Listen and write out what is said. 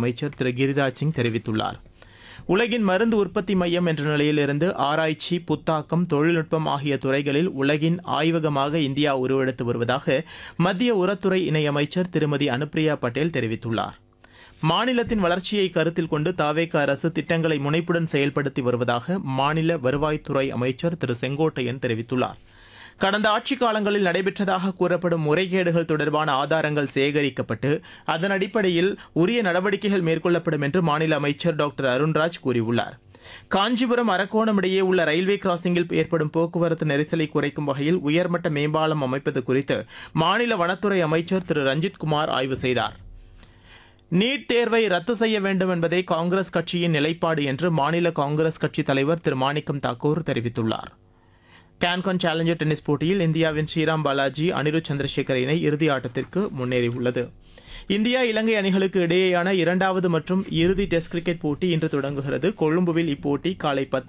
அமைச்சர் திரு கிரிராஜ் சிங் தெரிவித்துள்ளார் உலகின் மருந்து உற்பத்தி மையம் என்ற நிலையிலிருந்து ஆராய்ச்சி புத்தாக்கம் தொழில்நுட்பம் ஆகிய துறைகளில் உலகின் ஆய்வகமாக இந்தியா உருவெடுத்து வருவதாக மத்திய உரத்துறை இணையமைச்சர் திருமதி அனுப்பிரியா பட்டேல் தெரிவித்துள்ளார் மாநிலத்தின் வளர்ச்சியை கருத்தில் கொண்டு தாவேக அரசு திட்டங்களை முனைப்புடன் செயல்படுத்தி வருவதாக மாநில வருவாய்த்துறை அமைச்சர் திரு செங்கோட்டையன் தெரிவித்துள்ளார் கடந்த ஆட்சிக் காலங்களில் நடைபெற்றதாக கூறப்படும் முறைகேடுகள் தொடர்பான ஆதாரங்கள் சேகரிக்கப்பட்டு அதன் அடிப்படையில் உரிய நடவடிக்கைகள் மேற்கொள்ளப்படும் என்று மாநில அமைச்சர் டாக்டர் அருண்ராஜ் கூறியுள்ளார் காஞ்சிபுரம் அரக்கோணம் இடையே உள்ள ரயில்வே கிராசிங்கில் ஏற்படும் போக்குவரத்து நெரிசலை குறைக்கும் வகையில் உயர்மட்ட மேம்பாலம் அமைப்பது குறித்து மாநில வனத்துறை அமைச்சர் திரு ரஞ்சித்குமார் ஆய்வு செய்தார் நீட் தேர்வை ரத்து செய்ய வேண்டும் என்பதே காங்கிரஸ் கட்சியின் நிலைப்பாடு என்று மாநில காங்கிரஸ் கட்சித் தலைவர் திரு மாணிக்கம் தாக்கூர் தெரிவித்துள்ளார் கேன்கான் சேலஞ்சர் டென்னிஸ் போட்டியில் இந்தியாவின் ஸ்ரீராம் பாலாஜி அனிருத் சந்திரசேகர் இணை இறுதி ஆட்டத்திற்கு முன்னேறியுள்ளது இந்தியா இலங்கை அணிகளுக்கு இடையேயான இரண்டாவது மற்றும் இறுதி டெஸ்ட் கிரிக்கெட் போட்டி இன்று தொடங்குகிறது கொழும்புவில் இப்போட்டி காலை பத்து